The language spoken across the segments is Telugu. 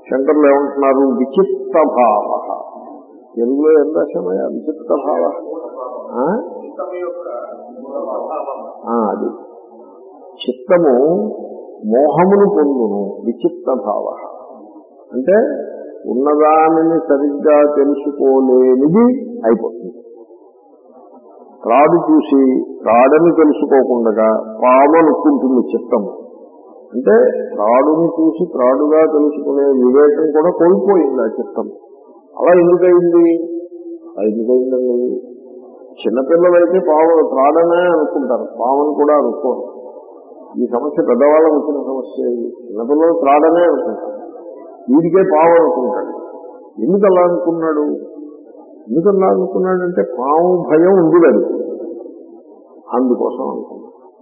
శంకర్లు ఏమంటున్నారు విచిత్త భావ తెలుగులో ఏం రాశామయ్యా విచిత్త భావ ఆ? ఆ, అది చిత్తము మోహమును పొందును విచిత్త భావ అంటే ఉన్నదానిని సరిగ్గా తెలుసుకోలేనిది అయిపోతుంది త్రాడు చూసి త్రాడని తెలుసుకోకుండా పాము అనుకుంటుంది చిత్తము అంటే త్రాడుని చూసి త్రాడుగా తెలుసుకునే వివేకం కూడా కోల్పోయింది ఆ చిత్తం అలా ఎందుకయింది అలా ఎందుకయిందండి చిన్నపిల్లలైతే పాము త్రాడనే అనుకుంటారు పాముని కూడా అనుకోరు ఈ సమస్య పెద్దవాళ్ళకు వచ్చిన సమస్య ఇది చిన్నపిల్లలు త్రాడనే అనుకుంటారు వీడికే పాము అనుకుంటాడు ఎందుకు అలా అనుకున్నాడు ఎందుకు అలా అనుకున్నాడంటే పాము భయం ఉంది అది అందుకోసం అనుకున్నాడు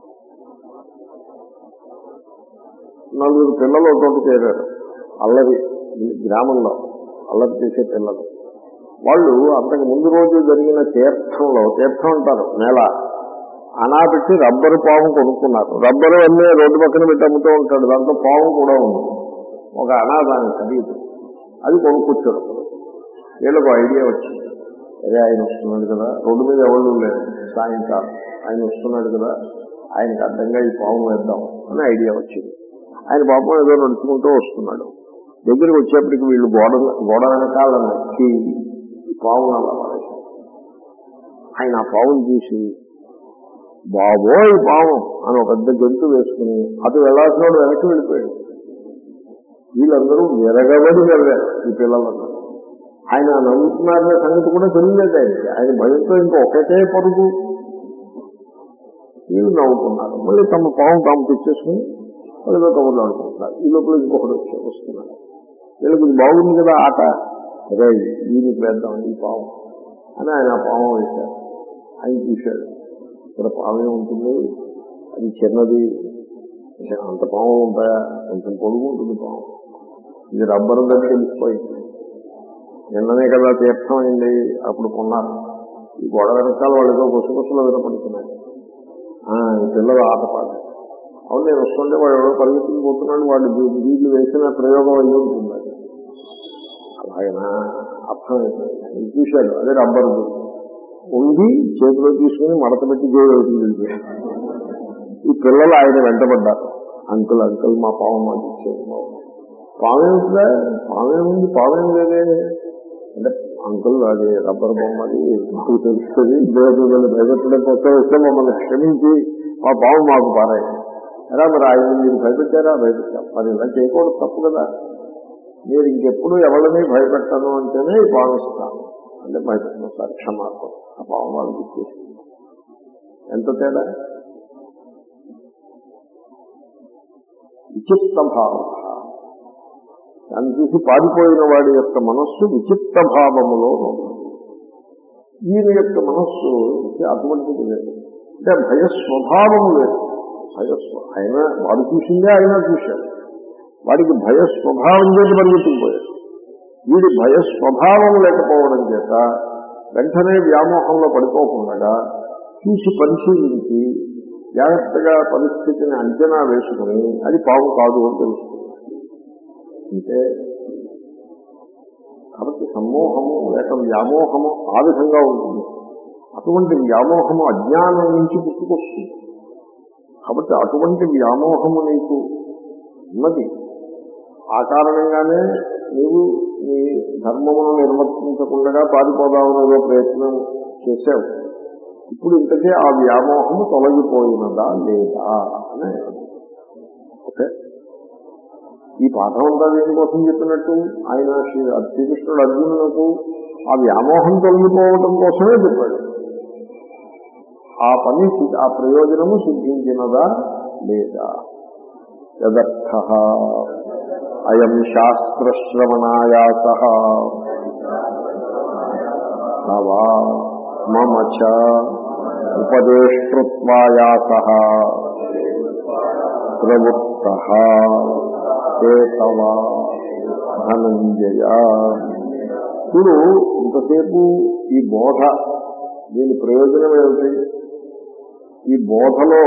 నలుగురు పిల్లలు ఒకటి చేరారు అల్లరి గ్రామంలో అల్లరి చేసే పిల్లలు వాళ్ళు అంతకు ముందు రోజు జరిగిన తీర్థంలో తీర్థం అంటారు నేల అనా పెట్టి రబ్బరు పాము కొనుక్కున్నారు రబ్బరు అన్నీ రోడ్డు పక్కన పెట్టి అమ్ముతూ ఉంటాడు దాంట్లో పాము కూడా ఉంది ఒక అనా దాని ఖరీదు అది కొనుక్కొచ్చాడు వీళ్ళకు ఐడియా వచ్చింది అదే ఆయన వస్తున్నాడు కదా రోడ్డు మీద ఎవరు లేరు సాయంకాలం ఆయన వస్తున్నాడు కదా ఆయనకు అడ్డంగా ఈ పాము వేద్దాం అని ఐడియా వచ్చింది ఆయన పాపం ఏదో నడుచుకుంటూ వస్తున్నాడు దగ్గరికి వచ్చేప్పటికి వీళ్ళు గోడ గోడ వెనకాల నచ్చి ఈ పావును అలా పడేశారు ఆయన ఆ పావును చూసి బాబోయ్ పాము అని ఒక పెద్ద గంతు వేసుకుని అటు వెళ్ళాల్సినోడు వెనక్కి వెళ్ళిపోయాడు వీళ్ళందరూ విరగబడి వెళ్ళారు ఈ పిల్లలందరూ ఆయన నవ్వుతున్నారనే సంగతి కూడా తెలియలేదు ఆయనకి ఆయన భయంతో ఇంకా ఒకటే పరుగు వీళ్ళు నవ్వుతున్నారు మళ్ళీ తమ పాము తాము తెచ్చేసుకుని వాళ్ళతో కబుర్లు ఆడుకుంటున్నారు ఈ లోపల ఇంకొకటి వచ్చి వస్తున్నారు వీళ్ళకి ఇది బాగుంది కదా ఆట అదే దీనికి వేద్దాం ఈ పాము అని ఆయన ఆ పాము వేశారు ఆయన చూశాడు ఇక్కడ పామే ఉంటుంది అది చిన్నది అంత పాము ఉంటాయా కొంచెం పొడుగు ఉంటుంది పాము ఇది రబ్బరు దగ్గర వెళ్ళిపోయింది నిన్ననే కదా తీర్థం అయింది అప్పుడు కొన్నారు ఈ గొడవ వెనకాల వాళ్ళతో గుసగుసలు వినపడుతున్నాయి ఆ, ఈ పిల్లలు ఆట పాడారు అవును నేను వస్తుంటే వాడు ఎవరో పరిగెత్తుకు పోతున్నాడు వాడు వీళ్ళు వేసిన ప్రయోగం అయ్యి ఉంటుంది అది. అలాగనా అర్థమైపోయింది ఇది చూశాడు అదే రబ్బరు ఉండి చేతిలో తీసుకుని మడత పెట్టి జోడు ఈ పిల్లలు ఆయన వెంటబడ్డారు అంకుల్ అంకుల్ మా పావు మాకు ఇచ్చేది పావు పావేమిటిదా పావేముంది పావేం లేదే అంటే అంకుల్ అది రబ్బర్ బొమ్మ అది మాకు తెలుస్తుంది దేవుడు భయపెట్టడం కోసం వస్తే మమ్మల్ని క్షమించి మా పావు మాకు పారాయి ఎలా మరి ఆయన మీరు భయపెట్టారా భయపెట్టాం మరి ఇలా చేయకూడదు తప్పు కదా మీరు ఇంకెప్పుడు ఎవరిని భయపెట్టను అంటేనే ఈ పాము ఇస్తాను అంటే భయపెట్టను సార్ క్షమాపణ ఆ పాము వాళ్ళకి ఇచ్చేసి ఎంత తేడా విచిత్త భావ దాన్ని చూసి పారిపోయిన వాడి యొక్క మనస్సు విచిత్త భావములో ఉన్నది. ఈయన యొక్క మనస్సు అటువంటిది లేదు అంటే భయ స్వభావము లేదు భయస్వ ఆయన వాడు చూసిందే ఆయన చూశాడు వాడికి భయ స్వభావం చేసి పరిగెత్తుకుపోయాడు వీడి భయ స్వభావం లేకపోవడం చేత వెంటనే వ్యామోహంలో పడిపోకుండా చూసి పరిశీలించి జాగ్రత్తగా పరిస్థితిని అంచనా వేసుకుని అది పాము కాదు అని తెలుస్తుంది అంటే కాబట్టి సమ్మోహము లేక వ్యామోహము ఆ విధంగా ఉంటుంది అటువంటి వ్యామోహము అజ్ఞానం నుంచి పుట్టుకొస్తుంది కాబట్టి అటువంటి వ్యామోహము నీకు ఉన్నది ఆ కారణంగానే నీవు నీ ధర్మమును నిర్వర్తించకుండా పారిపోదామని ఏదో ప్రయత్నం చేశావు ఇప్పుడు ఇంతకీ ఆ వ్యామోహము తొలగిపోయినదా లేదా అని ఓకే ఈ పాఠం అంతా దేనికోసం చెప్పినట్టు ఆయన శ్రీ- శ్రీకృష్ణుడు అర్జునులకు ఆ వ్యామోహం తొలగిపోవటం కోసమే చెప్పాడు ఆ పని సి- ఆ ప్రయోజనము సిద్ధించినదా లేదా యదర్థ అయం శాస్త్రశ్రవణాయాస నవా మమ చ ఉపదేష్టృత్వాయాస ప్రవృత్త తవ ధనంజయ ఇప్పుడు ఇంతసేపు ఈ బోధ దీని ప్రయోజనం ఏమిటి ఈ బోధలో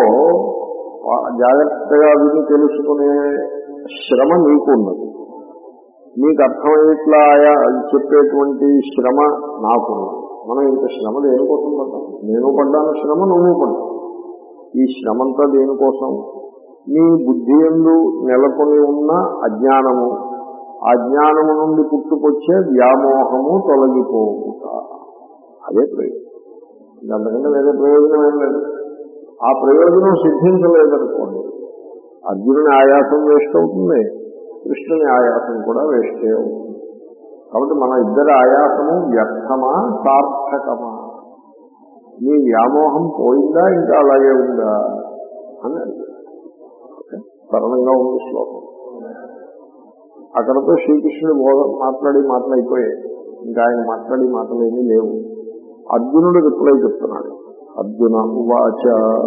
ఆ జాగ్రత్తగా విని తెలుసుకునే శ్రమ నీకు ఉన్నది మీకు అర్థమయ్యేట్లా ఆయా- చెప్పేటువంటి శ్రమ నాకు మనం ఇంత శ్రమ దేనికోసం పడ్డాం నేను పడ్డాను శ్రమ నువ్వు పడ్డావు ఈ శ్రమంతా దేనికోసం నీ బుద్ధి ఎందు నెలకొని ఉన్న అజ్ఞానము ఆ జ్ఞానము నుండి పుట్టుకొచ్చే వ్యామోహము తొలగిపోవుట అదే ప్రయోజనం ఇంకా అంతకంటే వేరే ప్రయోజనం ఏం లేదు ఆ ప్రయోజనం సిద్ధించలేదనుకోండి అర్జునుని ఆయాసం వేస్ట్ అవుతుంది కృష్ణుని ఆయాసం కూడా వేస్టే అవుతుంది కాబట్టి మన ఇద్దరి ఆయాసము వ్యర్థమా సార్థకమా నీ వ్యామోహం పోయిందా ఇంకా అలాగే ఉందా అని అడిగాడు. ఓకే? సరళంగా ఉంది శ్లోకం అక్కడతో శ్రీకృష్ణుడు బోధ మాట్లాడి మాటలు అయిపోయాయి ఇంకా ఆయన మాట్లాడి మాటలు ఏమీ లేవు అర్జునుడు రిప్లై చెప్తున్నాడు అర్జున ఉవాచ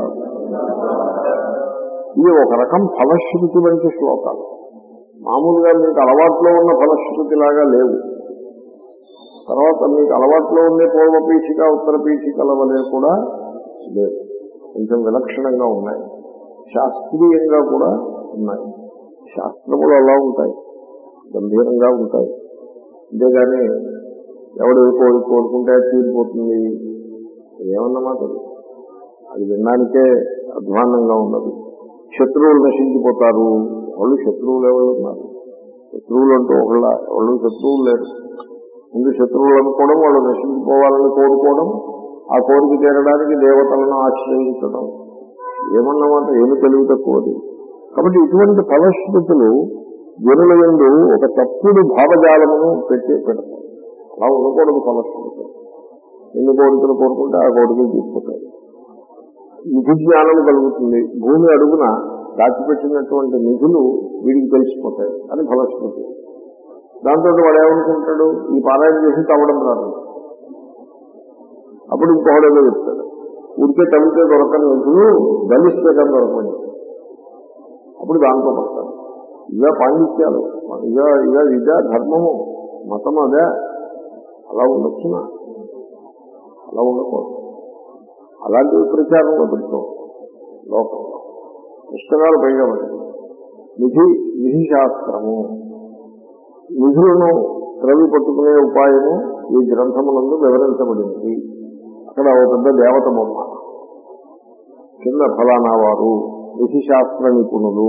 ఇది ఒక రకం ఫలశ్రుతి వంటి శ్లోకాలు మామూలుగా మీకు అలవాట్లో ఉన్న ఫలశ్రుతి లాగా లేవు తర్వాత మీకు అలవాట్లో ఉండే పూర్వ పీఠిక ఉత్తర పీఠికల వలె కూడా లేవు కొంచెం విలక్షణంగా ఉన్నాయి శాస్త్రీయంగా కూడా ఉన్నాయి శాస్త్రములు అలా ఉంటాయి గంభీరంగా ఉంటాయి అంతేగాని ఎవడు ఏ కోరిక కోరుకుంటే అది తీరిపోతుంది ఏమన్నమాట అది? అది వినడానికే అధ్వాన్నంగా ఉన్నది శత్రువులు నశించిపోతారు వాళ్ళు శత్రువులు ఎవరు ఉన్నారు శత్రువులు అంటూ ఒకళ్ళ వాళ్ళు శత్రువులు లేరు ముందు శత్రువులు అనుకోవడం వాళ్ళు నశించిపోవాలని కోరుకోవడం ఆ కోరిక తీరడానికి దేవతలను ఆశ్రయించడం ఏమన్నమాట ఏమి తెలివి తక్కువది కాబట్టి ఇటువంటి ఫలశ్రుతులు జనుల ఎందు ఒక తప్పుడు భావజాలమును పెట్టి పెడతాయి అలా ఉండకూడదు ఫలశ్రుతులు ఎన్ని కోరికలు కోరుకుంటే ఆ కోరికలు తీసుకుంటాయి నిధి జ్ఞానం కలుగుతుంది భూమి అడుగున దాచిపెట్టినటువంటి నిధులు వీడికి తెలిసిపోతాయి అని ఫలశ్రుతి దాంతో వాడు ఏమనుకుంటాడు ఈ పారాయణ చేసి తవ్వడం రాదు అప్పుడు ఇంకొకడేదో చెప్తాడు ఉడికే తవ్వితే దొరకని నిధులు దలిస్తే కానీ దొరకండి అప్పుడు దాంట్లో పడతాడు ఇవే పాండిత్యాలు ఇవే ఇవే ఇదే ధర్మము మతం అదే అలా ఉండొచ్చునా అలా ఉండకూడదు అలాంటివి ప్రచారంలో పెడతాం లోకంలో పుస్తకాలు పైగా పడి నిధి నిధి శాస్త్రము నిధులను త్రవి పట్టుకునే ఉపాయము ఈ గ్రంథమునందు వివరించబడింది అక్కడ ఒక పెద్ద దేవత బొమ్మ కింద ఫలానా వారు నిధి శాస్త్ర నిపుణులు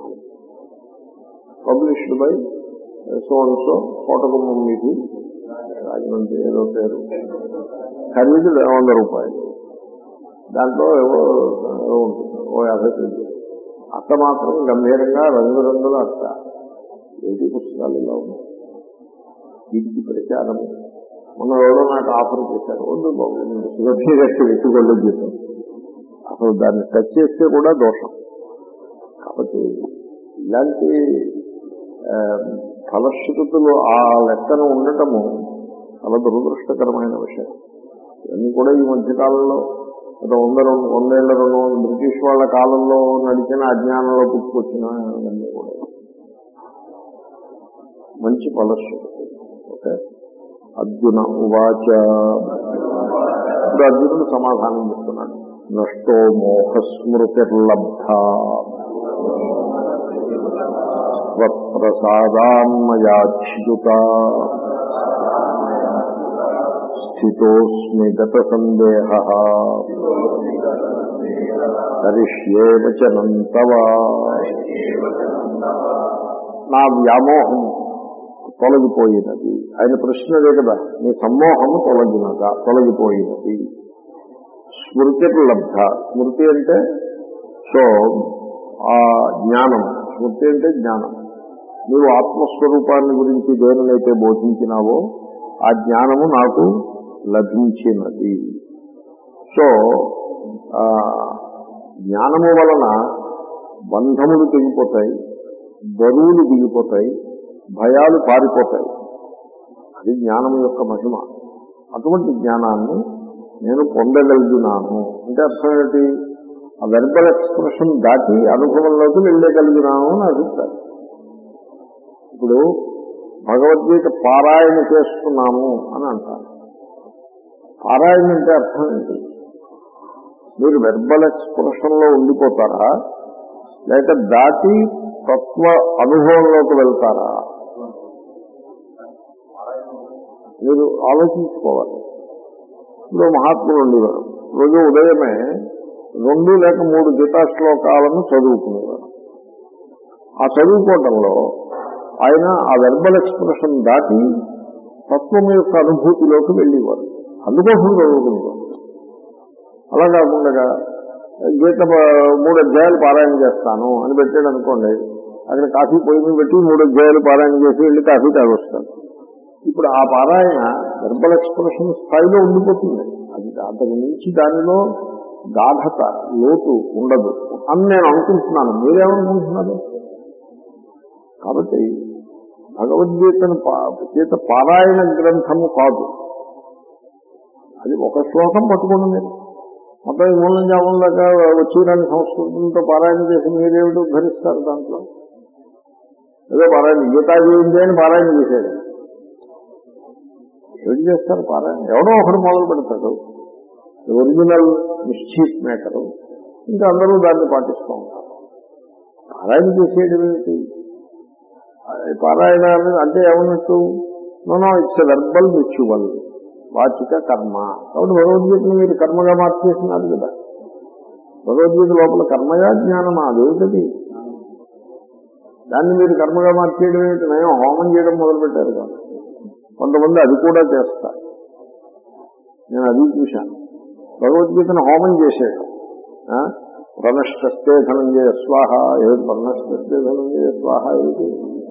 published by so and so Kotagummam నిధి రాజమండ్రి ఏదో పేరు ఖరీదు వంద రూపాయలు దాంట్లో ఏవో ఏవో ఉంటుంది ఓ యాభై పేజీలు అట్ట మాత్రం గంభీరంగా రంగురంగుల అట్ట ఏది పుస్తకాలు ఇలా ఉన్నాయి వీటికి ప్రచారం మొన్న ఎవరో నాకు ఆఫర్ చేశారు వద్దు బాబు మీరు సుగభీరక్ష వెతుకోళ్ళు చేశాను అసలు దాన్ని టచ్ చేస్తే కూడా దోషం కాబట్టి ఇలాంటి ఆ, ఫలశ్రుతులు ఆ లెక్కన ఉండటము చాలా దురదృష్టకరమైన విషయం ఇవన్నీ కూడా ఈ మధ్య కాలంలో గత వంద రెండు వందేళ్ల రెండు వందల బ్రిటిష్ వాళ్ళ కాలంలో నడిచిన అజ్ఞానంలో పుట్టుకొచ్చిన ఇవన్నీ కూడా మంచి ఫలశ్రుతి ఓకే అర్జున ఉవాచ ఇప్పుడు అర్జునుడు సమాధానం చెప్తున్నాడు నష్టో మోహస్మృతిర్లబ్ధ ప్రసాదాన్మయాచ్యుత స్థితోస్మి గత సందేహ కరిష్యే వచనం తవ నా వ్యామోహం తొలగిపోయినది ఆయన ప్రశ్న అదే కదా నీ సమ్మోహము తొలగినదా తొలగిపోయినది స్మృతికి లబ్ధ స్మృతి అంటే సో ఆ జ్ఞానం స్మృతి అంటే జ్ఞానం నీవు ఆత్మస్వరూపాన్ని గురించి దేనినైతే బోధించినావో ఆ జ్ఞానము నాకు లభించినది సో ఆ, జ్ఞానము వలన బంధములు తెగిపోతాయి బరువులు దిగిపోతాయి భయాలు పారిపోతాయి అది జ్ఞానం యొక్క మహిమ అటువంటి జ్ఞానాన్ని నేను పొందగలిగినాను అంటే అర్థం ఏంటి ఆ వెర్బల్ ఎక్స్ప్రెషన్ దాటి అనుభవంలోకి వెళ్ళగలిగినాను అని అభిప్రాయం ఇప్పుడు భగవద్గీత పారాయణ చేస్తున్నాము అని అంటారు పారాయణ అంటే అర్థం ఏంటి మీరు వెర్బల్ ఎక్స్ప్రెషన్ లో ఉండిపోతారా లేక దాటి తత్వ అనుభవంలోకి వెళ్తారా మీరు ఆలోచించుకోవాలి ఇప్పుడు మహాత్ములు ఉండేవారు రోజు ఉదయమే రెండు లేక మూడు గీతా శ్లోకాలను చదువుకునేవారు ఆ చదువుకోవటంలో ఆయన ఆ వెర్బల్ ఎక్స్ప్రెషన్ దాటి తత్వం యొక్క అనుభూతిలోకి వెళ్ళేవారు అందుకోసం చదువుకునేవారు అలా కాకుండా గీత ప- మూడు అధ్యాయాలు పారాయణ చేస్తాను అని పెట్టాడు అనుకోండి అక్కడ కాఫీ పొయ్యి మీద పెట్టి మూడు అధ్యాయాలు పారాయణ చేసి వెళ్ళి కాఫీ తాగొస్తాడు ఇప్పుడు ఆ పారాయణ వెర్బల్ ఎక్స్ప్రెషన్ స్థాయిలో ఉండిపోతుంది అది అంతకు మించి దానిలో గాఢత లోతు ఉండదు అని నేను అనుకుంటున్నాను మీరేమనుకుంటున్నారు కాబట్టి భగవద్గీతను పా- గీత పారాయణ గ్రంథము కాదు అది ఒక శ్లోకం పట్టుకోండి మీరు మొత్తం ఈ మూలం జామం దాకా వచ్చిరాని సంస్కృతంతో పారాయణ చేసి మీరేమిటి ఉద్ధరిస్తారు దాంట్లో ఏదో పారాయణ గీతా జయంతి అని పారాయణ చేశాడు ఏం చేస్తారు పారాయణ ఎవడో ఒకడు మొదలు పెడతాడు ఒరిజినల్ మిస్చీఫ్ మేకరు ఇంకా అందరూ దాన్ని పాటిస్తూ ఉంటారు పారాయణ చేసేయడం ఏమిటి అది పారాయణ అనేది అంటే ఏమన్నట్టు నో ఇట్స్ వెర్బల్ రిచువల్ వాచిక కర్మ కాబట్టి భగవద్గీతను మీరు కర్మగా మార్చేసినారు కదా భగవద్గీత లోపల కర్మయా జ్ఞానమా అదేమిటది దాన్ని మీరు కర్మగా మార్చేయడం ఏమిటి నయం హోమం చేయడం మొదలు పెట్టారు కాదు కొంతమంది అది కూడా చేస్తారు నేను అది చూశాను భగవద్గీతను హోమం చేసేయడం ఆ? ప్రణష్టస్తే ధనంజయ స్వాహ ఏమిటి ప్రణష్టస్తే ధనంజయ స్వాహ ఏమిటి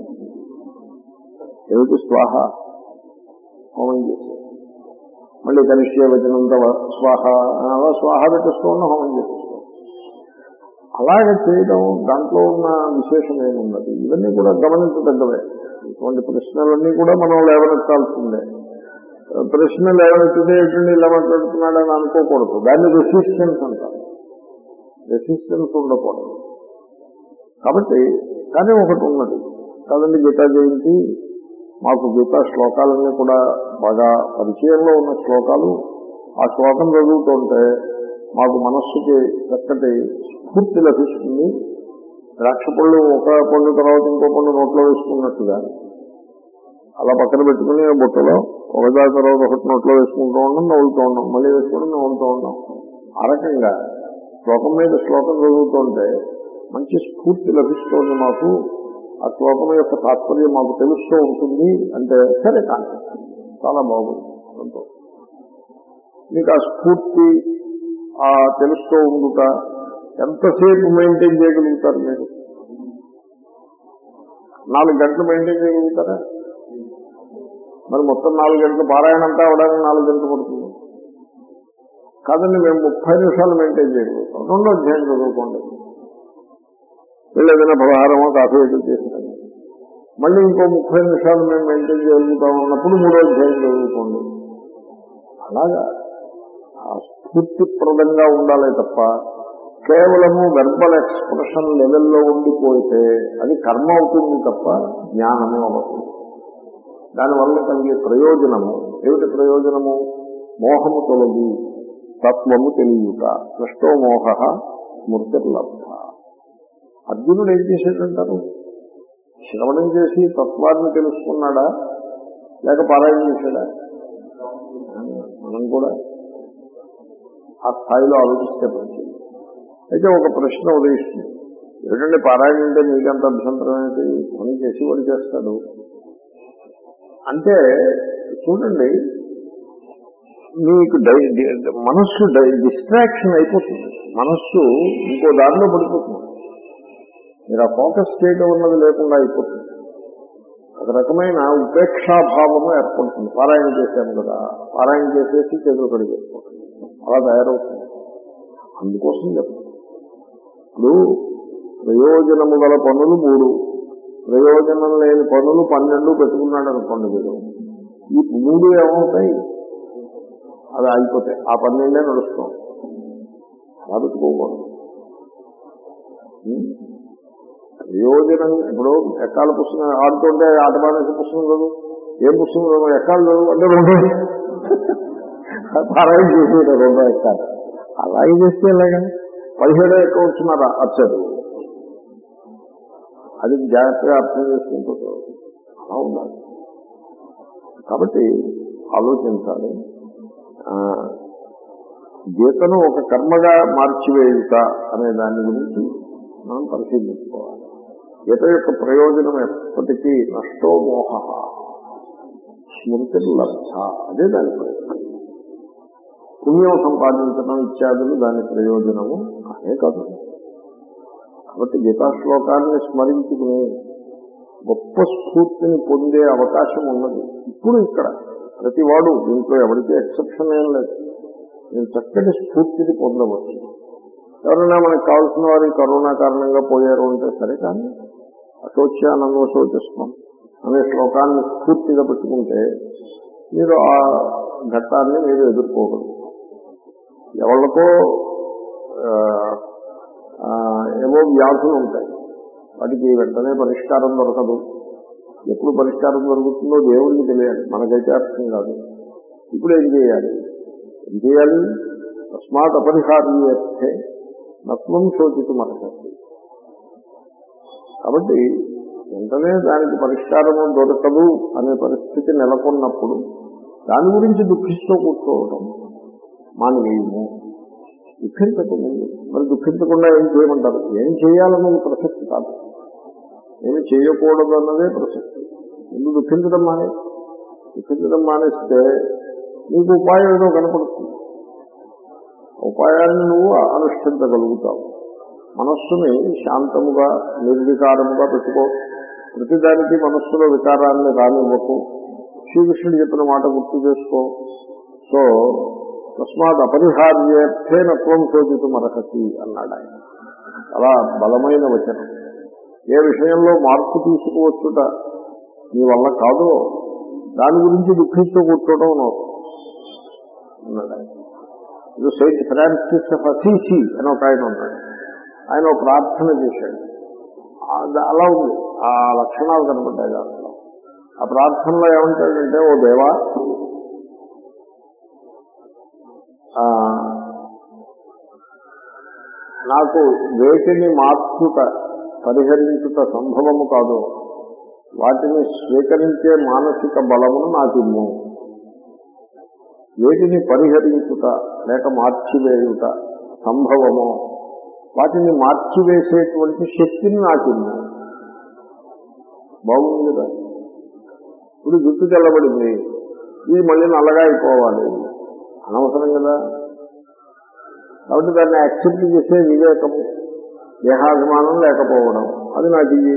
ఏమిటి స్వాహ హోమం చేసేది మళ్ళీ కలిసే వచనంత స్వాహ అలా స్వాహ పెట్టేస్తూ ఉన్న హోమం చేసేస్తాం అలాగే చేయడం దాంట్లో ఉన్న విశేషం ఏమున్నది ఇవన్నీ కూడా గమనించదగ్గవే ఇటువంటి ప్రశ్నలన్నీ కూడా మనం లేవనెత్తాల్సిందే ప్రశ్న లేవనెత్తితే ఏంటండి ఇలా మాట్లాడుతున్నాడని అనుకోకూడదు దాన్ని రెసిస్టెన్స్ అంటారు రెసిస్టెన్స్ ఉండకూడదు కాబట్టి కానీ ఒకటి ఉన్నది కాదండి గీతా జయంతి మాకు గీతా శ్లోకాలన్నీ కూడా బాగా పరిచయంలో ఉన్న శ్లోకాలు ఆ శ్లోకం చదువుతుంటే మాకు మనస్సుకి చక్కటి స్ఫూర్తి లభిస్తుంది ద్రాక్ష పళ్ళు ఒక పండు తర్వాత ఇంకో పండు నోట్లో వేసుకున్నట్టుగా అలా పక్కన పెట్టుకుని బుట్టలో ఒకదాని తర్వాత ఒకటి నోట్లో వేసుకుంటూ ఉన్నాం నవ్వులుతూ ఉన్నాం మళ్ళీ వేసుకుని నవ్వులుతూ ఉన్నాం ఆ రకంగా శ్లోకం మీద శ్లోకం చదువుతుంటే మంచి స్ఫూర్తి లభిస్తోంది మాకు ఆ శ్లోకం యొక్క తాత్పర్యం మాకు తెలుస్తూ ఉంటుంది అంటే సరే కానీ చాలా బాగుంది సంతోషం మీకు ఆ స్ఫూర్తి ఆ తెలుస్తూ ఉండుట ఎంతసేపు మెయింటైన్ చేయగలుగుతారు మీరు నాలుగు గంటలు మెయింటైన్ చేయగలుగుతారా మరి మొత్తం నాలుగు గంటలు పారాయణ అంతా అవడానికి నాలుగు గంటలు పడుతుంది కాదండి మేము ముప్పై నిమిషాలు మెయింటైన్ చేయగలుగుతాం రెండో అధ్యాయం చదువుకోండి వీళ్ళు ఏదైనా పదహారమో కాఫీ ఏదో చేసినాను మళ్ళీ ఇంకో ముప్పై నిమిషాలు మేము మెయింటైన్ చేయగలుగుతాం అన్నప్పుడు మూడో అధ్యాయం చదువుకోండి అలాగా ఆ స్ఫూర్తిప్రదంగా ఉండాలి తప్ప కేవలము వెర్బల్ ఎక్స్ప్రెషన్ లెవెల్లో ఉండిపోతే అది కర్మ అవుతుంది తప్ప జ్ఞానము అవుతుంది దానివల్ల కలిగే ప్రయోజనము ఏమిటి ప్రయోజనము మోహము తొలగి తత్వము తెలియట కృష్ణో మోహ స్మృతిర్లబ్ధ అర్జునుడు ఏం చేసేటంటారు శ్రవణం చేసి తత్వాన్ని తెలుసుకున్నాడా లేక పారాయణ చేశాడా మనం కూడా ఆ స్థాయిలో ఆలోచిస్తే మంచిది అయితే ఒక ప్రశ్న ఉదయిస్తుంది ఏమిటంటే పారాయణ అంటే మీకంత అభ్యంతరం ఏంటి పని చేసి వాడు చేస్తాడు అంటే చూడండి మీకు డై డి- మనస్సు డిస్ట్రాక్షన్ అయిపోతుంది మనస్సు ఇంకో దారిలో పడిపోతుంది మీరు ఆ ఫోకస్ చేయడం ఉన్నది లేకుండా అయిపోతుంది ఒక రకమైన ఉపేక్షాభావము ఏర్పడుతుంది పారాయణ చేశాను కదా పారాయణ చేసేసి చేతులు కడిగేసుకుంటుంది అలా తయారవుతుంది అందుకోసం చెప్తాను ఇప్పుడు ప్రయోజనము గల పనులు మూడు ప్రయోజనం లేని పనులు పన్నెండు పెట్టుకున్నాడు అనుకోండి మీరు ఈ మూడు ఏమవుతాయి అవి ఆగిపోతాయి ఆ పన్నెండే నడుస్తాం అలా పెట్టుకోకూడదు ఉం? ప్రయోజనం ఇప్పుడు ఎక్కాల పుస్తకం ఆడుతుంటే ఆట మానేసి పుస్తకం చదువు ఏం పుస్తకం చదువు ఎక్కాలు చదువు అంటే రెండో పారాయణ చేసేది రెండో ఎక్కాలి అలాగే చేస్తే ఎలాగా పదిహేడో ఎక్క వచ్చినారా అచ్చదు అది జాగ్రత్తగా అర్థం చేసుకుంటూ చదువు. అలా ఉండాలి కాబట్టి ఆలోచించాలి ఆ, గీతను ఒక కర్మగా మార్చివేయుట అనే దాని గురించి మనం పరిశీలించుకోవాలి గీత యొక్క ప్రయోజనం ఎప్పటికీ నష్టో మోహ స్మృతి లబ్ధ అదే దాని ప్రయోజనం పుణ్యం సంపాదించడం ఇత్యాదులు దాని ప్రయోజనము అదే కాదు కాబట్టి గీతా శ్లోకాన్ని స్మరించుకుని గొప్ప స్ఫూర్తిని పొందే అవకాశం ఉన్నది ఇప్పుడు ఇక్కడ ప్రతి వాడు దీంట్లో ఎవరికి ఎక్సెప్షన్ ఏం లేదు నేను చక్కటి స్ఫూర్తిని పొందవచ్చు ఎవరైనా మనకు కావాల్సిన వారి కరోనా కారణంగా పోయారు అంటే సరే కానీ అశోచ్యానందో శోచిస్తాం అనే శ్లోకాన్ని స్ఫూర్తిగా పెట్టుకుంటే మీరు ఆ ఘట్టాన్ని మీరు ఎదుర్కోగలరు ఎవరికో ఆ, ఆ, ఏవో వ్యాధులు ఉంటాయి వాటికి వెంటనే పరిష్కారం దొరకదు ఎప్పుడు పరిష్కారం దొరుకుతుందో దేవుడికి తెలియాలి మనకైతే అర్థం కాదు ఇప్పుడు ఏం చేయాలి ఏం చేయాలి తస్మాత్ అపరిహార్యర్థే నత్వం శోచితు మనకది కాబట్టి వెంటనే దానికి పరిష్కారము దొరకదు అనే పరిస్థితి నెలకొన్నప్పుడు దాని గురించి దుఃఖిస్తూ కూర్చోవడం మానవీయము దుఃఖించకముందు మరి దుఃఖించకుండా ఏం చేయమంటారు ఏం చేయాలన్నది ప్రసక్తి కాదు ఏమి చేయకూడదు అన్నదే ప్రసక్తి ముందు దుఃఖించడం మానే దుఃఖించడం మానేస్తే నీకు ఉపాయం ఏదో కనపడుతుంది ఉపాయాన్ని నువ్వు అనుష్ఠించగలుగుతావు మనస్సుని శాంతముగా నిర్వికారముగా పెట్టుకో ప్రతిదానికి మనస్సులో వికారాన్ని రానివ్వకు శ్రీకృష్ణుడు చెప్పిన మాట గుర్తు చేసుకో సో తస్మాత్ అపరిహార్యేర్థే నత్వం శోచితు మరకసి అన్నాడు ఆయన చాలా బలమైన వచనం ఏ విషయంలో మార్పు తీసుకువచ్చుట నీ వల్ల కాదు దాని గురించి దుఃఖిస్తూ కూర్చోవడం నవ్వు అన్నాడు ఆయన ఇది సెయింట్ ఫ్రాన్సిస్ ఆఫ్ అసీసి అని ఒక ఆయన ఉన్నాడు ఆయన ఒక ప్రార్థన చేశాడు అది అలా ఉంది ఆ లక్షణాలు కనపడ్డాయి దాంట్లో ఆ ప్రార్థనలో ఏమంటాడంటే ఓ దేవా ఆ, నాకు వేటిని మార్చుట పరిహరించుట సంభవము కాదు వాటిని స్వీకరించే మానసిక బలమును నాకు ఇమ్ము వేటిని పరిహరించుట లేక మార్చివేయుట సంభవమో వాటిని మార్చివేసేటువంటి శక్తిని నాకు ఇమ్ము బాగుంది కదా ఇప్పుడు జుట్టు తెల్లబడింది ఇది మళ్ళీ నల్లగా అయిపోవాలి అనవసరం కదా కాబట్టి దాన్ని యాక్సెప్ట్ చేసే వివేకము దేహాభిమానం లేకపోవడం అది నాకు ఇది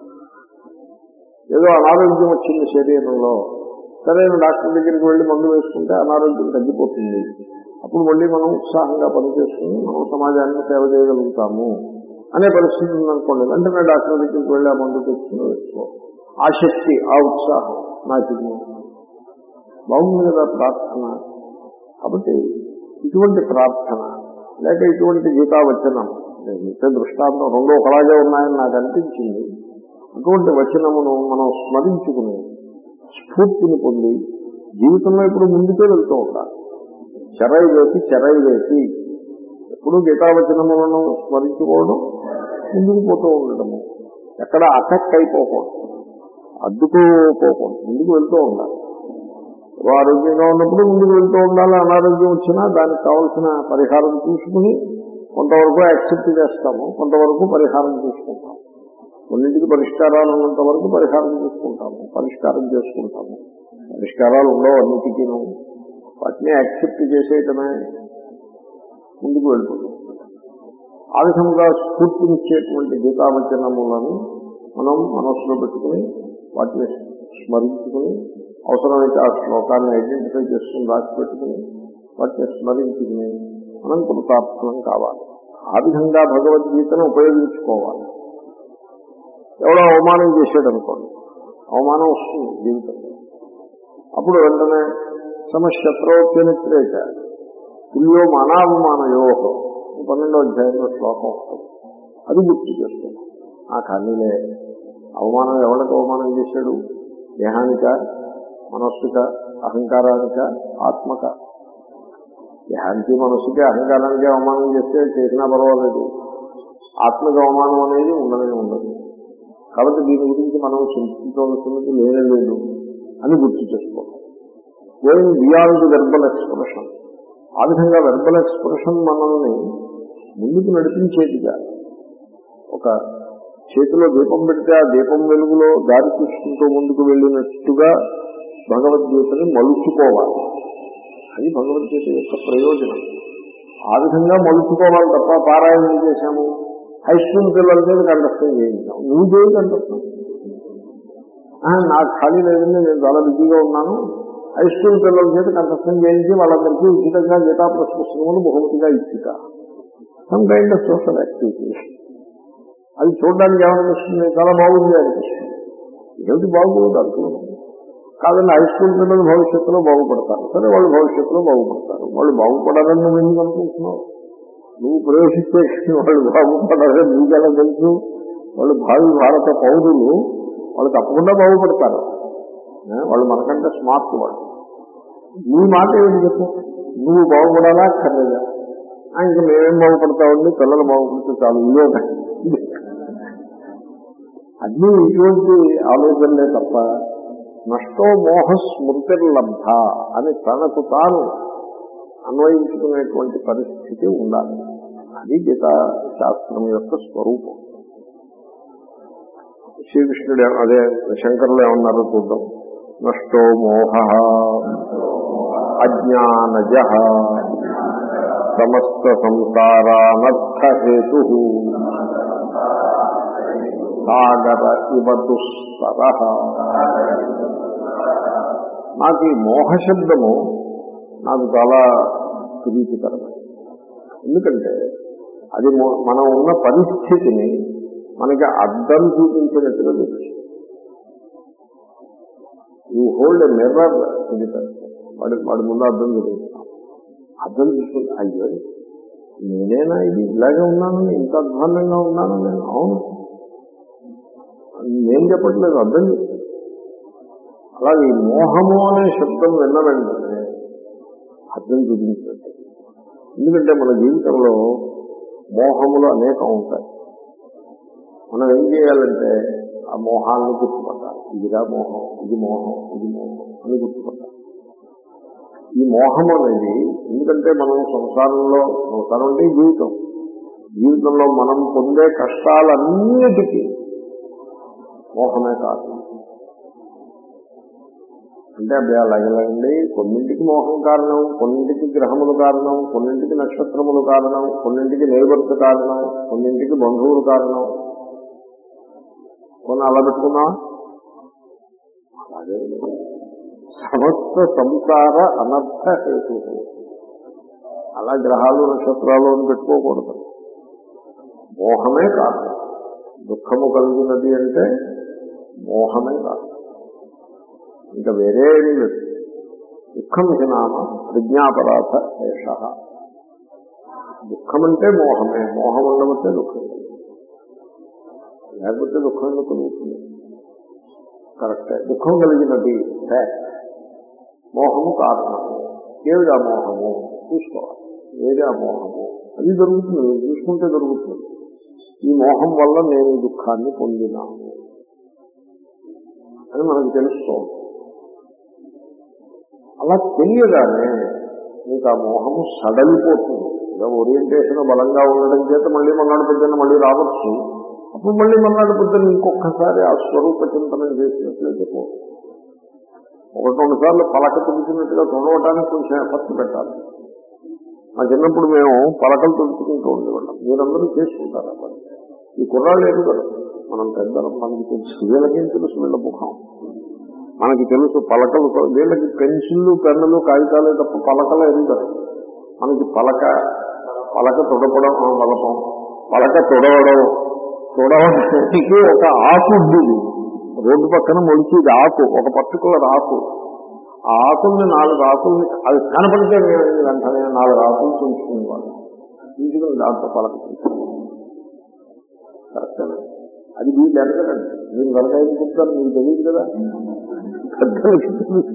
ఏదో అనారోగ్యం వచ్చింది శరీరంలో సరైన డాక్టర్ దగ్గరికి వెళ్ళి మందు వేసుకుంటే అనారోగ్యం తగ్గిపోతుంది అప్పుడు మళ్ళీ మనం ఉత్సాహంగా పనిచేసుకుని మనం సమాజానికి సేవ చేయగలుగుతాము అనే పరిస్థితి ఉందనుకోండి వెంటనే డాక్టర్ దగ్గరికి వెళ్ళి ఆ మందు తెచ్చుకుని వేసుకో ఆ శక్తి ఆ ఉత్సాహం నాకు ఇది బాగుంది కదా ప్రార్థన కాబట్టి ఇటువంటి ప్రార్థన లేక ఇటువంటి గీతావచనం నిత్య దృష్టాంతం రెండు ఒకలాగే ఉన్నాయని నాకు అనిపించింది అటువంటి వచనమును మనం స్మరించుకుని స్ఫూర్తిని పొంది జీవితంలో ఇప్పుడు ముందుకే వెళ్తూ ఉండాలి చెరై వేసి చెరై వేసి ఎప్పుడు గీతావచనములను స్మరించుకోవడం ముందుకు పోతూ ఉండటము ఎక్కడ అటక్ అయిపోకూడదు అడ్డుకోపోకూడదు ముందుకు వెళ్తూ ఉండాలి ఓ ఆరోగ్యంగా ఉన్నప్పుడు ముందుకు వెళ్తూ ఉండాలి అనారోగ్యం వచ్చినా దానికి కావలసిన పరిహారం తీసుకుని కొంతవరకు యాక్సెప్ట్ చేస్తాము కొంతవరకు పరిహారం తీసుకుంటాము కొన్నింటికి పరిష్కారాలు ఉన్నంత వరకు పరిహారం చేసుకుంటాము పరిష్కారం చేసుకుంటాము పరిష్కారాలు ఉండవు అన్నిటికీను వాటిని యాక్సెప్ట్ చేసేయటమే ముందుకు వెళ్తుంది ఆ విధంగా స్ఫూర్తినిచ్చేటువంటి గీతావచనములను మనం మనస్సులో పెట్టుకుని వాటిని స్మరించుకుని అవసరమైతే ఆ శ్లోకాన్ని ఐడెంటిఫై చేసుకుని రాసి పెట్టుకుని వాటిని స్మరించుకుని మనం కృతార్థనం కావాలి ఆ విధంగా భగవద్గీతను ఉపయోగించుకోవాలి ఎవడో అవమానం చేశాడు అనుకోండి అవమానం వస్తుంది జీవితంలో అప్పుడు వెంటనే సమశత్రోప్యనిత్రేక తుల్యో మానావమానయో పన్నెండో అధ్యాయంలో శ్లోకం వస్తుంది అది గుర్తు చేస్తుంది ఆ కానీలే అవమానం ఎవరికి అవమానం చేశాడు దేహానిక మనస్సుక అహంకారానిక ఆత్మక దేహానికి మనస్సుకి అహంకారానికి అవమానం చేస్తే చేసినా పర్వాలేదు ఆత్మకి అవమానం అనేది ఉండనే ఉండదు కాబట్టి దీని గురించి మనం చింతించవలసినది లేనే లేదు అని గుర్తు చేసుకోవాలి గోయింగ్ బియాండ్ వెర్బల్ ఎక్స్ప్రెషన్ ఆ విధంగా వెర్బల్ ఎక్స్ప్రెషన్ మనల్ని ముందుకు నడిపించేదిగా ఒక చేతిలో దీపం పెడితే ఆ దీపం వెలుగులో దారి చూసుకుంటూ ముందుకు వెళ్ళినట్టుగా భగవద్గీతని మలుచుకోవాలి అది భగవద్గీత యొక్క ప్రయోజనం ఆ విధంగా మలుచుకోవాలి తప్ప పారాయణం చేశాము హై స్కూల్ పిల్లల మీద కంఠస్థం చేయించాం నువ్వు చేయి కంఠస్థం ఆ, నాకు ఖాళీ లేదండి నేను చాలా బిజీగా ఉన్నాను హై స్కూల్ పిల్లల చేత కంఠస్థం చేయించి వాళ్ళందరికీ ఉచితంగా గీతా పుస్తకములు బహుమతిగా ఇచ్చుట some kind of social activity అది చూడడానికి ఏమనిపిస్తుంది చాలా బాగుంది అనిపిస్తుంది ఏమిటి బాగుంది అనుకున్నాను కాదండి హై స్కూల్ పిల్లలు భవిష్యత్తులో బాగుపడతారు సరే వాళ్ళు భవిష్యత్తులో బాగుపడతారు వాళ్ళు బాగుపడాలని నువ్వు ఎందుకు అనుకుంటున్నావు నువ్వు ప్రవేశిస్తే వాళ్ళు బాగుపడాలని నీకెలా తెలుసు వాళ్ళు భావి భారత పౌరులు వాళ్ళు తప్పకుండా బాగుపడతారు ఏ, వాళ్ళు మనకంటే స్మార్ట్ వాళ్ళు నీ మాట ఏమిటి చెప్పు నువ్వు బాగుపడాలా అక్కర్లేదా ఆ, ఇంక మేమేం బాగుపడతామండి పిల్లలు బాగుపడితే చాలు ఇదో అన్నీ ఇటువంటి ఆలోచనలే తప్ప నష్టో మోహ స్మృతిర్లబ్ధ అని తనకు తాను అన్వయించుకునేటువంటి పరిస్థితి ఉండాలి అది గీతా శాస్త్రం యొక్క స్వరూపం శ్రీకృష్ణుడు ఏ- అదే శంకరులు ఏమన్నారో చూద్దాం నష్టో మోహ అజ్ఞానజ సమస్త సంసారానర్థహేతు సాగర ఇవ దుస్తర నాకు ఈ మోహ శబ్దము నాకు చాలా ప్రీతికరమైనది ఎందుకంటే అది మొ- మనం ఉన్న పరిస్థితిని మనకి అర్థం చూపించినట్టుగా తెలుస్తుంది యూ హోల్డ్ ఎ మిర్రర్ వాడి వాడి ముందు అర్థం చూపిస్తాం అర్థం చూసుకుంటే అయ్యో నేనేనా ఇది ఇలాగే ఉన్నాను ఇంత అధ్వాన్నంగా ఉన్నాను నేను అవును నేను చెప్పట్లేదు అర్థం చెప్తాను అలాగే ఈ మోహము అనే శబ్దం విన్న వెంటనే అర్థం చూపించినట్టు ఎందుకంటే మన జీవితంలో మోహములు అనేకం ఉంటాయి మనం ఏం చేయాలంటే ఆ మోహాలను గుర్తుపట్టాలి ఇదిరా మోహం ఇది మోహం ఇది మోహం అని గుర్తుపట్టాలి ఈ మోహం అనేది ఎందుకంటే మనం సంసారంలో సంసారం అంటే ఈ జీవితం జీవితంలో మనం పొందే కష్టాలన్నిటికీ మోహమే కాదు అంటే అబ్బాయి అలాగేలాగండి కొన్నింటికి మోహం కారణం కొన్నింటికి గ్రహములు కారణం కొన్నింటికి నక్షత్రములు కారణం కొన్నింటికి నైబర్త్ కారణం కొన్నింటికి బంధువులు కారణం కొన్ని అలా పెట్టుకున్నా అలాగే సమస్త సంసార అనర్థ హేతు అలా గ్రహాలు నక్షత్రాలు అని పెట్టుకోకూడదు మోహమే కాదు దుఃఖము కలిగినది అంటే మోహమే కాదు ఇంకా వేరే ఏమీ లేదు దుఃఖం నామ ప్రజ్ఞాపరాధ ఏష దుఃఖం అంటే మోహమే మోహం ఉండబట్టే దుఃఖం కలుగుతుంది. లేకపోతే దుఃఖం ఎందుకు కలుగుతుంది కరెక్టే దుఃఖం కలిగినది ఫ్యాక్ట్ మోహము కారణము ఏమిటి ఆ మోహము చూసుకోవాలి ఏది ఆ మోహము అది దొరుకుతుంది మీరు చూసుకుంటే దొరుకుతుంది ఈ మోహం వల్ల నేను ఈ దుఃఖాన్ని పొందినాను అని మనకు తెలుస్తోంది అలా తెలియగానే మీకు ఆ మోహము సడలిపోతుంది ఇలా ఓరియంటేషన్ బలంగా ఉండడం చేత మళ్ళీ మన్నాడు పొద్దున్న మళ్ళీ రావచ్చు అప్పుడు మళ్ళీ మన్నాడు పొద్దున్న ఇంకొకసారి ఆ స్వరూప చింతనం చేసినట్లయితే పోతుంది. ఒకటి రెండు సార్లు పలక తుడిచినట్టుగా తుడవటానికి కొంచెం ఎఫర్ట్ పెట్టాలి మా చిన్నప్పుడు మేము పలకలు తుడుచుకుంటూ ఉండేవాళ్ళం మీరందరూ చేసుకుంటారు ఆ పని ఈ కుర్రాళ్ళు ఎదుగుతారు మనం పెద్దలం మనకి తెలుసు వీళ్ళకేం తెలుసు వీళ్ళ ముఖం మనకి తెలుసు పలకలు వీళ్ళకి పెన్సిళ్ళు పెన్నులు కాగితాలే తప్ప పలకలు ఎదుగుతారు మనకి పలక పలక తుడపడం ఆ, వలపం పలక తుడవడం తుడవడానికి ఒక ఆకు ఉంది రోడ్డు పక్కన మొలిచేది ఆకు ఒక పర్టికులర్ ఆకు ఆ ఆకుల్ని నాలుగు ఆకుల్ని అది కనపడితే మేము వెంటనే నాలుగు ఆకులు తుంచుకునేవాళ్ళం తుంచుకుని దాంట్లో పలక తుంచుకునేవాళ్ళం. కరెక్టేనా అది వీళ్ళు ఎరగదండి మీరు కనుక ఏం చెప్తారు మీకు తెలియదు కదా పెద్దలకి తెలుసు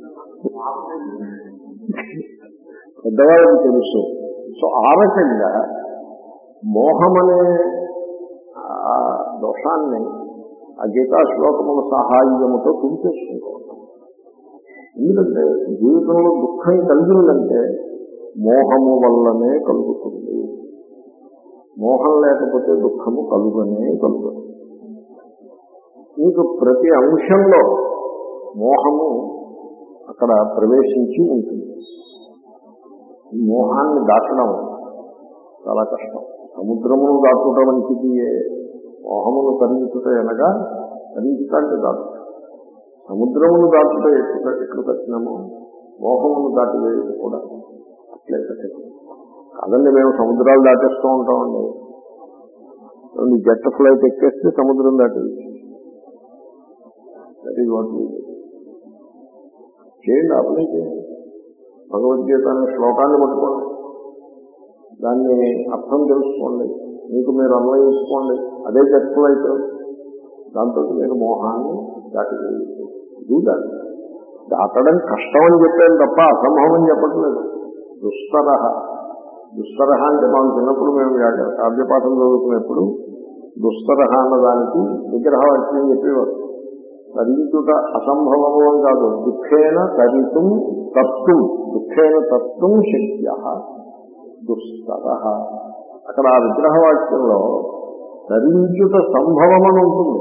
పెద్దవాళ్ళకి తెలుసు సో ఆ రకంగా మోహం అనే ఆ దోషాన్ని ఆ గీతా శ్లోకముల సహాయముతో తుంచేసుకుంటూ ఉంటాం ఎందుకంటే జీవితంలో దుఃఖం కలిగిందంటే మోహము వల్లనే కలుగుతుంది మోహం లేకపోతే దుఃఖము కలుగనే కలుగదు మీకు ప్రతి అంశంలో మోహము అక్కడ ప్రవేశించి ఉంటుంది ఈ మోహాన్ని దాటడం చాలా కష్టం సముద్రమును దాటుట వంటిది మోహమును తరించుట అనగా తరించుట అంటే దాటుట సముద్రమును దాటుట ఎట్లు ఎట్లు కట్టినామో మోహమును దాటివేయడం కూడా అట్లే కట్టినాము కాదండి మేము సముద్రాలు దాటేస్తూ ఉంటామండి రెండు జెట్ ఫ్లైట్ ఎక్కేస్తే సముద్రం దాటేది దట్ ఈజ్ వాట్ చేయండి అప్లై చేయండి భగవద్గీత అనే శ్లోకాన్ని పట్టుకోండి దాన్ని అర్థం తెలుసుకోండి మీకు మీరు అన్వయించుకోండి అదే జెట్ ఫ్లైట్ దాంతో మీరు మోహాన్ని దాటివేయచ్చు ఇది దాటి దాటడం కష్టం అని చెప్పాను తప్ప అసంభవం అని చెప్పట్లేదు దుస్తర దుస్తర అంటే మనం చిన్నప్పుడు మేము కావ్యపాఠం చదువుకునేప్పుడు దుస్తర అన్న దానికి విగ్రహవాక్యం అని చెప్పేవారు తరించుట అసంభవము అని కాదు దుఃఖేన తరితుం తత్వం దుఃఖేన తత్వం శక్య దుస్తర అక్కడ ఆ విగ్రహవాక్యంలో తరించుట సంభవం అని ఉంటుంది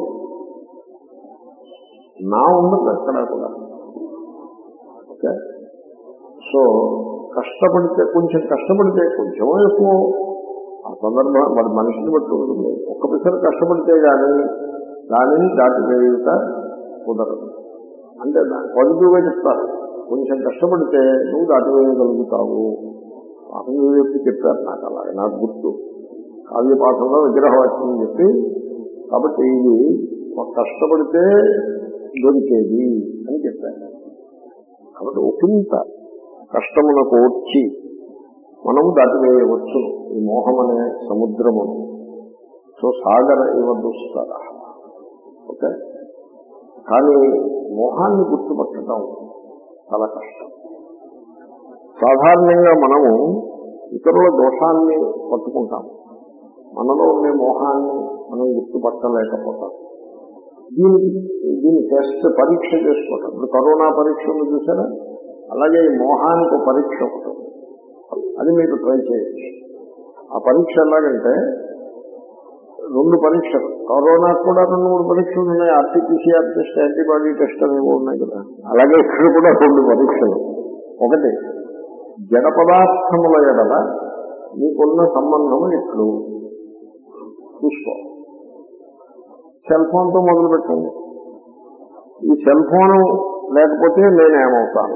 నా ఉండదు ఎక్కడ కూడా ఓకే సో కష్టపడితే కొంచెం కష్టపడితే కొంచెం ఎక్కువ ఆ సందర్భం మరి మనిషిని బట్టి ఉంటుంది ఒక్క పిసరు కష్టపడితే కానీ దానిని దాటివేయుట కుదరదు అంటే పాజిటివ్గా చెప్తారు కొంచెం కష్టపడితే నువ్వు దాటివేయగలుగుతావు పాఠం చెప్పి చెప్పారు నాకు అలాగే నాకు గుర్తు కావ్య పాఠంలో విగ్రహవాక్యం చెప్పి కాబట్టి ఇది కష్టపడితే దొరికేది అని చెప్పారు కాబట్టి ఒకంత కష్టమునకు వచ్చి మనము దాటివేయవచ్చు ఈ మోహం అనే సముద్రమును సో సాగర ఇవ దుస్తర ఓకే కానీ మోహాన్ని గుర్తుపట్టడం చాలా కష్టం సాధారణంగా మనము ఇతరుల దోషాన్ని పట్టుకుంటాం మనలో ఉండే మోహాన్ని మనం గుర్తుపట్టలేకపోతాం దీనికి దీని టెస్ట్ పరీక్ష చేసుకోవటం ఇప్పుడు కరోనా పరీక్ష ఉంది చూసారా అలాగే ఈ మోహానికి ఒక పరీక్ష ఒకటి ఉంది. అది మీరు ట్రై చేయొచ్చు ఆ పరీక్ష ఎలాగంటే రెండు పరీక్షలు కరోనా కూడా రెండు మూడు పరీక్షలు ఉన్నాయి ఆర్టీపీసీఆర్ టెస్ట్ యాంటీబాడీ టెస్ట్ అనేవి ఉన్నాయి కదా అలాగే ఇక్కడ కూడా రెండు పరీక్షలు ఒకటి జడ పదార్థముల ఎడల మీకున్న సంబంధము ఎట్లు చూసుకో సెల్ ఫోన్తో మొదలు పెట్టండి ఈ సెల్ ఫోన్ లేకపోతే నేనేమవుతాను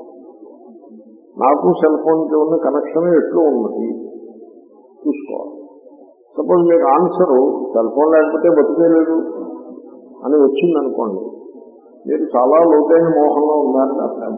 నాకు సెల్ ఫోన్కి ఉన్న కనెక్షన్ ఎట్లు ఉన్నది చూసుకోవాలి సపోజ్ మీకు ఆన్సర్ సెల్ ఫోన్ లేకపోతే బతికేలేదు అని వచ్చిందనుకోండి మీరు చాలా లోతైన మోహంలో ఉన్నారని అర్థం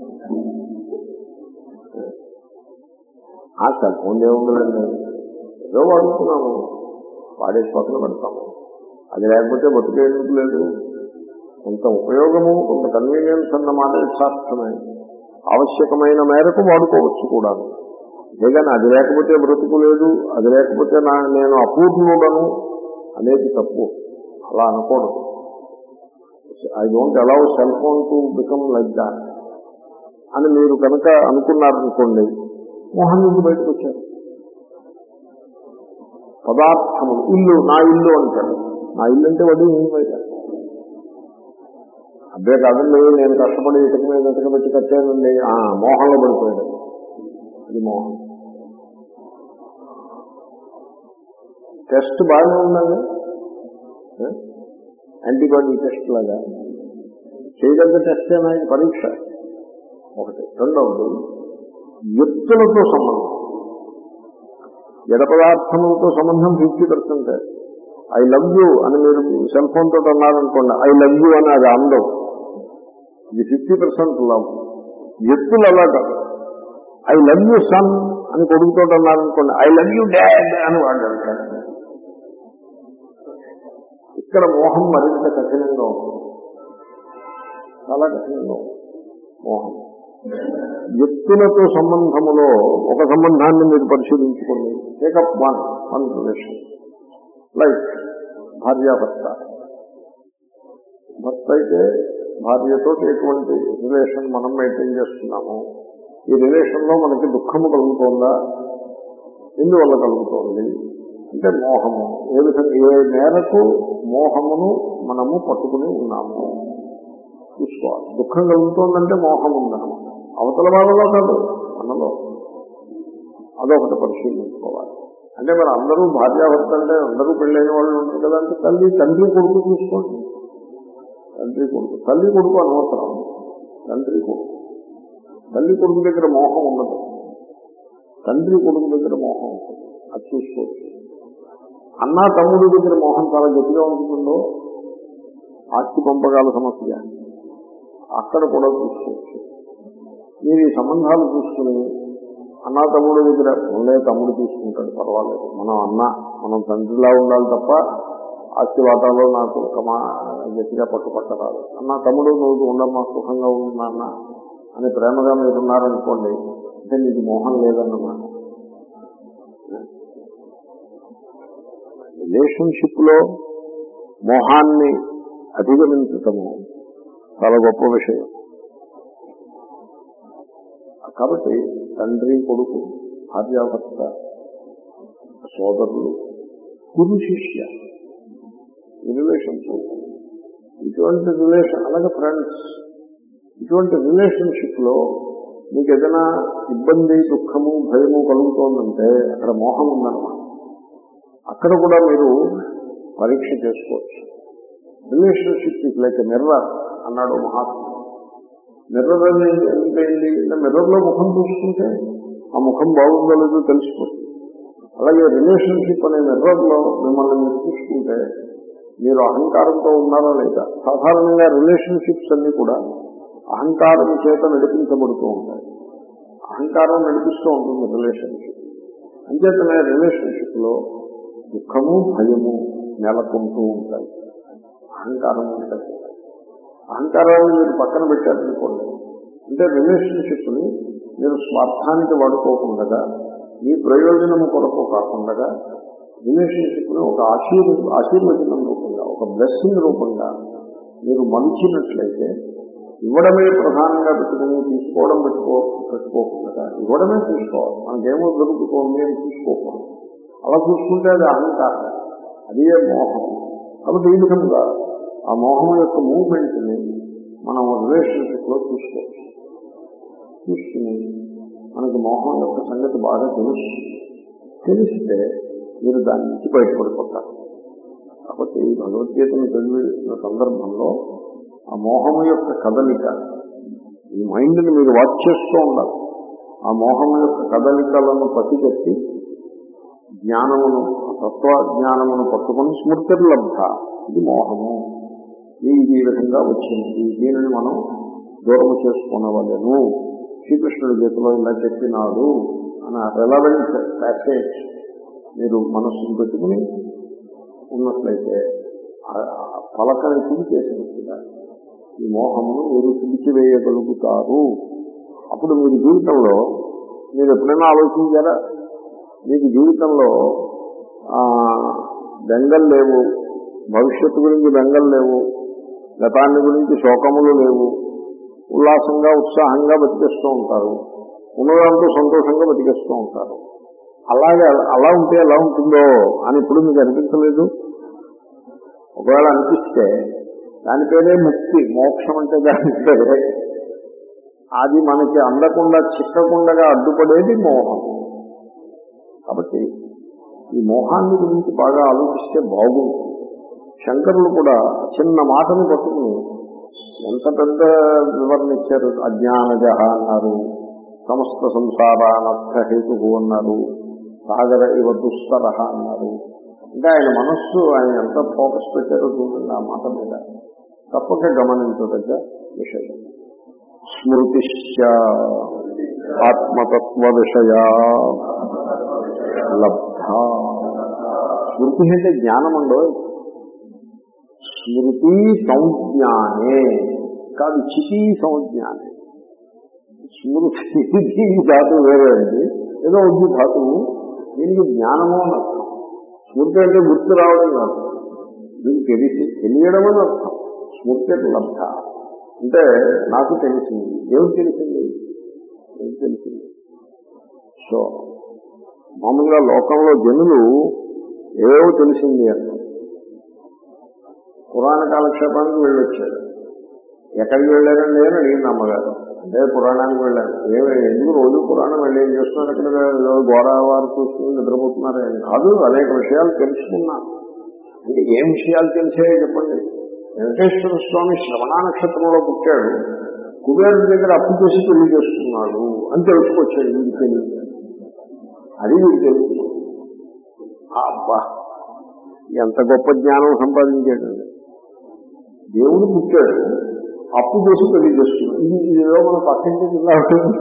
ఆ సెల్ ఫోన్ ఏముందండి ఏదో వాడుతున్నాము వాడేసి పక్కన పెడతాము అది లేకపోతే బతికేందుకు లేదు కొంత ఉపయోగము కొంత కన్వీనియన్స్ అన్న మాట యథార్థమే ఆవశ్యకమైన మేరకు వాడుకోవచ్చు కూడా అంతేగాని అది లేకపోతే బ్రతుకు లేదు అది లేకపోతే నా నేను అపూర్ణుడను అనేది తప్పు అలా అనకూడదు I don't allow cell phone to become like that అని మీరు కనుక అనుకున్నారనుకోండి మోహన్ నుంచి బయటకు వచ్చారు పదార్థములు ఇల్లు నా ఇల్లు అంటాడు నా ఇల్లు అంటే వడ్డీ ఏం బయట అదే కాదండి నేను కష్టపడి ఇటుక మీద ఇటుక పెట్టి కట్టానండి ఆ మోహంలో పడిపోయాడు అది మోహం టెస్ట్ బాగానే ఉందండి యాంటీబాడీ టెస్ట్ లాగా చేయగలిగే టెస్ట్ ఏమైంది పరీక్ష ఒకటి రెండవది వ్యక్తులతో సంబంధం జడ పదార్థములతో సంబంధం fifty percent I love you అని మీరు సెల్ ఫోన్ తోటి అన్నారనుకోండి ఐ లవ్ యూ అని అది అందం ఇది ఫిఫ్టీ పర్సెంట్ లవ్ వ్యక్తులు అలా కాదు ఐ లవ్ యూ సన్ అని కొడుకుతో అన్నారనుకోండి ఐ లవ్ యూ డాడ్ అని వాడు అంటాడు ఇక్కడ మోహం మరింత కఠినంగా ఉంటుంది చాలా కఠినంగా ఉంటుంది మోహం వ్యక్తులతో సంబంధములో ఒక సంబంధాన్ని మీరు పరిశీలించుకోండి take up one one relation like భార్యాభర్త భర్త అయితే భార్యతో ఎటువంటి రిలేషన్ మనం మెయింటైన్ చేస్తున్నాము ఈ రిలేషన్ లో మనకి దుఃఖము కలుగుతోందా ఎందువల్ల కలుగుతోంది అంటే మోహము ఏ విధంగా ఏ మేరకు మోహమును మనము పట్టుకుని ఉన్నాము చూసుకోవాలి దుఃఖం కలుగుతోందంటే మోహం ఉందన్నమాట అవతల వాళ్ళలో కాదు మనలో అదొకటి పరిశీలించుకోవాలి అంటే మరి అందరూ భార్యాభర్త అంటే అందరూ పెళ్ళైన వాళ్ళు ఉంటారు కదా అంటే తల్లి తండ్రి కొడుకు చూసుకోండి తండ్రి కొడుకు తల్లి కొడుకు అనవసరం తండ్రి కొడుకు తల్లి కొడుకు దగ్గర మోహం ఉండదు తండ్రి కొడుకు దగ్గర మోహం ఉంటుంది అది చూసుకోవచ్చు అన్న తమ్ముడు దగ్గర మోహం చాలా గట్టిగా ఉంటుందో ఆస్తి పంపకాల సమస్య అక్కడ కూడా చూసుకోవచ్చు మీరు ఈ సంబంధాలు చూసుకుని అన్న తమ్ముడు దగ్గర ఉండే తమ్ముడు చూసుకుంటాడు పర్వాలేదు మనం అన్న మనం తండ్రిలా ఉండాలి తప్ప ఆస్తి వాటాలో నాకు కమా గట్టిగా పట్టుపట్టరాదు అన్న తమ్ముడు నువ్వు ఉండమ్మా సుఖంగా ఉన్నా అన్న అని ప్రేమగా మీరు ఉన్నారనుకోండి అంటే నీకు మోహం లేదన్నమాట రిలేషన్షిప్ లో మోహాన్ని అధిగమించటము చాలా గొప్ప విషయం కాబట్టి తండ్రి కొడుకు భార్యాభర్త సోదరులు గురు శిష్య ఈ రిలేషన్షిప్ ఇటువంటి రిలేషన్ అలాగే ఫ్రెండ్స్ ఇటువంటి రిలేషన్షిప్ లో మీకు ఏదైనా ఇబ్బంది దుఃఖము భయము కలుగుతోందంటే అక్కడ మోహం ఉందన్నమాట అక్కడ కూడా మీరు పరీక్ష చేసుకోవచ్చు రిలేషన్షిప్ ఇస్ లైక్ మిర్రర్ అన్నాడు మహాత్ముడు మిర్రర్ అనేది ఎందుకైంది మిర్రర్ లో ముఖం చూసుకుంటే ఆ ముఖం బాగుందో లేదో తెలిసిపోతుంది అలాగే రిలేషన్షిప్ అనే మిర్రర్ లో మిమ్మల్ని మీరు చూసుకుంటే మీరు అహంకారంతో ఉన్నారా లేదా సాధారణంగా రిలేషన్షిప్స్ అన్ని కూడా అహంకారం చేత నడిపించబడుతూ ఉంటాయి అహంకారం నడిపిస్తూ ఉంటుంది రిలేషన్షిప్ అంచేతనే రిలేషన్షిప్ లో దుఃఖము భయము నెలకొంటూ ఉంటాయి అహంకారం ఉంటుంది అహంకారాన్ని మీరు పక్కన పెట్టారనుకోండి అంటే రిలేషన్షిప్ ని మీరు స్వార్థానికి వాడుకోకుండా మీ ప్రయోజనము కొరకు కాకుండా రిలేషన్షిప్ ని ఒక ఆశీర్ ఆశీర్వచనం రూపంగా ఒక బ్లెస్సింగ్ రూపంగా మీరు మలిచినట్లయితే ఇవ్వడమే ప్రధానంగా పెట్టుకుని తీసుకోవడం పెట్టుకో పెట్టుకోకుండా ఇవ్వడమే తీసుకోవాలి మనకేమో దొరుకుతోంది అని తీసుకోకూడదు అలా చూసుకుంటే అది అహంకారం అదే మోహం కాబట్టి ఈ విధంగా ఆ మోహం యొక్క మూవ్మెంట్ ని మనం రిలేషన్షిప్ లో చూసుకోవచ్చు చూసుకుని మనకి మోహం యొక్క సంగతి బాగా తెలుస్తుంది తెలిస్తే మీరు దాని నుంచి బయటపడిపోతారు కాబట్టి భగవద్గీతను చదివిన సందర్భంలో ఆ మోహము యొక్క కదలిక ఈ మైండ్ ని మీరు వాచ్ చేస్తూ ఉండాలి ఆ మోహము యొక్క కదలికలను పసిగట్టి జ్ఞానమును తత్వ జ్ఞానమును పట్టుకుని స్మృతి లబ్ధ ఇది మోహము ఇది ఈ విధంగా వచ్చింది దీనిని మనం దూరము చేసుకునవలను శ్రీకృష్ణుడి గీతలో ఇలా చెప్పినాడు అన్న రెలవెంట్ ప్యాసేజ్ మీరు మనస్సును పెట్టుకుని ఉన్నట్లయితే పలకని తుడిచేసినట్టుగా ఈ మోహమును మీరు తుడిచివేయగలుగుతారు అప్పుడు మీరు జీవితంలో మీరు ఎప్పుడైనా ఆలోచించారా మీకు జీవితంలో బెంగలు లేవు భవిష్యత్తు గురించి బెంగలు లేవు గతాన్ని గురించి శోకములు లేవు ఉల్లాసంగా ఉత్సాహంగా బతికేస్తూ ఉంటారు ఉన్నదాంతో సంతోషంగా బతికేస్తూ ఉంటారు అలాగే అలా ఉంటే ఎలా ఉంటుందో అని ఇప్పుడు మీకు అనిపించలేదు ఒకవేళ అనిపిస్తే దాని పేరే ముక్తి మోక్షం అంటే దాని పేరే అది మనకి అందకుండా చిక్కకుండా అడ్డుపడేది మోహం కాబట్టి ఈ మోహాన్ని గురించి బాగా ఆలోచిస్తే బాగుంటుంది శంకరులు కూడా చిన్న మాటను పట్టుకుని ఎంత పెద్ద వివరణ ఇచ్చారు అజ్ఞానజ అన్నారు సమస్త సంసారానర్థ హేతు అన్నారు సాగర ఇవ దుస్తర అన్నారు అంటే ఆయన మనస్సు ఆయన ఎంత ఫోకస్ పెట్టారో చూడండి ఆ మాట మీద తప్పక గమనించదగ్గ విషయం స్మృతిశ్చ ఆత్మతత్వ విషయా లబ్ధ స్మృతి అంటే జ్ఞానం అండో స్మృతి సంజ్ఞానే కాదు చితి సంజ్ఞానే స్మృతి ధాతువు వేరే అండి ఏదో ఉంది ధాతువు దీనికి జ్ఞానము అని అర్థం స్మృతి అంటే గుర్తు రావడం కాదు దీనికి తెలిసి తెలియడం అని అర్థం స్మృతి లబ్ధ అంటే నాకు తెలిసింది ఏమిటి తెలిసింది ఏమిటి తెలిసింది సో మామూలుగా లోకంలో జనులు ఏవో తెలిసింది అంటారు పురాణ కాలక్షేపానికి వెళ్ళొచ్చాడు ఎక్కడికి వెళ్ళారండి అని అడిగింది అమ్మగారు అంటే పురాణానికి వెళ్ళాను ఏమి ఎందుకు రోజు పురాణం వెళ్ళి ఏం చేస్తున్నారు అక్కడ ఏదో గోదావరి చూసుకుని నిద్రపోతున్నారు అని కాదు అనేక విషయాలు తెలుసుకున్నాను అంటే ఏం విషయాలు తెలిసాయో చెప్పండి వెంకటేశ్వర స్వామి శ్రవణ నక్షత్రంలో పుట్టాడు కుబేరుడి దగ్గర అప్పు చేసి పెళ్లి చేసుకున్నాడు అని తెలుసుకొచ్చాడు వీడికి తెలియదు అది వీడికి తెలుసు అబ్బా ఎంత గొప్ప జ్ఞానం సంపాదించాడండి దేవుడు పుట్టాడు అప్పు చేసి పెళ్లి చేసుకున్నాడు ఇది ఇదేదో మన పక్కింటి జిల్లా